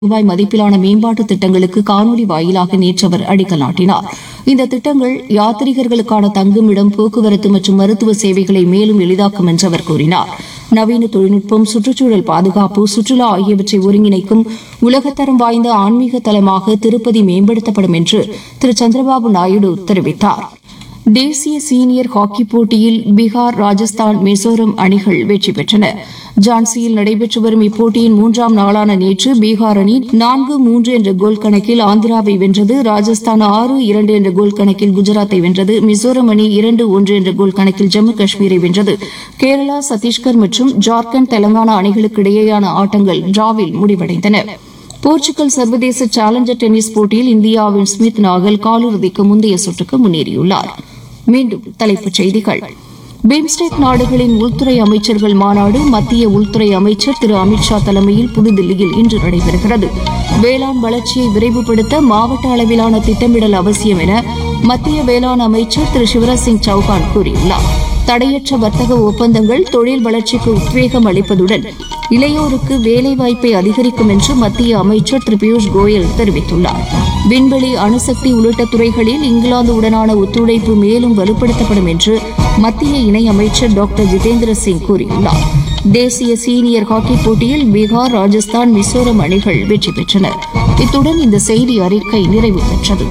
ரூபாய் மதிப்பிலான மேம்பாட்டு திட்டங்களுக்கு காணொலி வாயிலாக நேற்று அவர் அடிக்கல் நாட்டினார் இந்த திட்டங்கள் யாத்ரீகர்களுக்கான தங்குமிடம் போக்குவரத்து மற்றும் மருத்துவ சேவைகளை மேலும் எளிதாக்கும் என்று அவர் கூறினார் நவீன தொழில்நுட்பம் சுற்றுச்சூழல் பாதுகாப்பு சுற்றுலா ஆகியவற்றை ஒருங்கிணைக்கும் உலகத்தரம் வாய்ந்த ஆன்மீக தலமாக திருப்பதி மேம்படுத்தப்படும் என்று திரு சந்திரபாபு நாயுடு தெரிவித்தார் தேசிய சீனியர் ஹாக்கி போட்டியில் பீகார் ராஜஸ்தான் மிசோரம் அணிகள் வெற்றி பெற்றன ஜான்சியில் நடைபெற்று வரும் இப்போட்டியின் மூன்றாம் நாளான நேற்று பீகார் அணி நான்கு மூன்று என்ற கோல் கணக்கில் ஆந்திராவை வென்றது ராஜஸ்தான் ஆறு இரண்டு என்ற கோல் கணக்கில் குஜராத்தை வென்றது மிசோரம் அணி இரண்டு ஒன்று என்ற கோல் கணக்கில் ஜம்மு காஷ்மீரை வென்றது கேரளா சத்தீஸ்கர் மற்றும் ஜார்க்கண்ட் தெலங்கானா அணிகளுக்கு இடையேயான ஆட்டங்கள் டிராவில் முடிவடைந்தன போர்ச்சுகல் சர்வதேச சேலஞ்சர் டென்னிஸ் போட்டியில் இந்தியாவின் ஸ்மித் நாகல் காலிறுதிக்கு முந்தைய சுற்றுக்கு முன்னேறியுள்ளார் மீண்டும் தலைப்புச் செய்திகள் பிம்ஸ்டெக் நாடுகளின் உள்துறை அமைச்சர்கள் மாநாடு மத்திய உள்துறை அமைச்சர் திரு அமித்ஷா தலைமையில் புதுதில்லியில் இன்று நடைபெறுகிறது வேளாண் வளர்ச்சியை விரைவுபடுத்த மாவட்ட அளவிலான திட்டமிடல் அவசியம் என மத்திய வேளாண் அமைச்சர் திரு சிவராஜ் சிங் சௌகான் கூறியுள்ளார் தடையற்ற வர்த்தக ஒப்பந்தங்கள் தொழில் வளர்ச்சிக்கு உத்வேகம் அளிப்பதுடன் இளையோருக்கு வேலைவாய்ப்பை அதிகரிக்கும் என்று மத்திய அமைச்சர் திரு பியூஷ் கோயல் தெரிவித்துள்ளார் விண்வெளி அணுசக்தி உள்ளிட்ட துறைகளில் இங்கிலாந்துடனான ஒத்துழைப்பு மேலும் வலுப்படுத்தப்படும் என்று மத்திய இணையமைச்சர் டாக்டர் ஜிதேந்திர சிங் கூறியுள்ளார் தேசிய சீனியர் ஹாக்கி போட்டியில் பீகார் ராஜஸ்தான் மிசோரம் அணிகள் வெற்றி பெற்றன இத்துடன் இந்த செய்தி அறிக்கை நிறைவு பெற்றது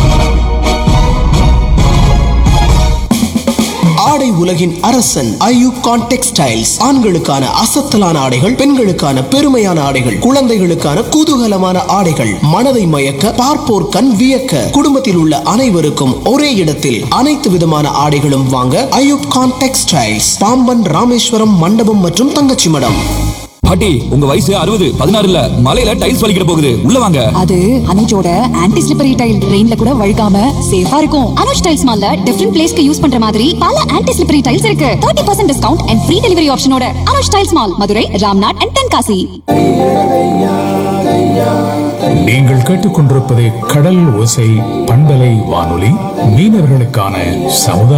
ஆடை உலகின் அரசன் ஐயூப் கான் டெக்ஸ்டைல்ஸ் ஆண்களுக்கான அசத்தலான ஆடைகள் பெண்களுக்கான பெருமையான ஆடைகள் குழந்தைகளுக்கான குதூகலமான ஆடைகள் மனதை மயக்க பார்ப்போர் கண் வியக்க குடும்பத்தில் உள்ள அனைவருக்கும் ஒரே இடத்தில் அனைத்து விதமான ஆடைகளும் வாங்க ஐயூப் கான் டெக்ஸ்டைல்ஸ் பாம்பன் ராமேஸ்வரம் மண்டபம் மற்றும் தங்கச்சி மடம் பாட்டி உங்க வயசு அறுபது பதினாறு இல்ல மலையில டைல்ஸ் வலிக்கிட போகுது உள்ள வாங்க அது அனுஜோட ஆன்டி ஸ்லிப்பரி டைல் ரெயின்ல கூட வழுக்காம சேஃபா இருக்கும் அனுஜ் டைல்ஸ் மால்ல டிஃபரெண்ட் பிளேஸ்க்கு யூஸ் பண்ற மாதிரி பல ஆன்டி ஸ்லிப்பரி டைல்ஸ் இருக்கு 30% percent discount and free delivery ஆப்ஷனோட Anuj tiles mall Madurai Ramnad and Tenkasi நீங்கள் கேட்டுக்கொண்டிருப்பது கடல் ஓசை பண்பலை வானொலி மீனவர்களுக்கான சமுதாய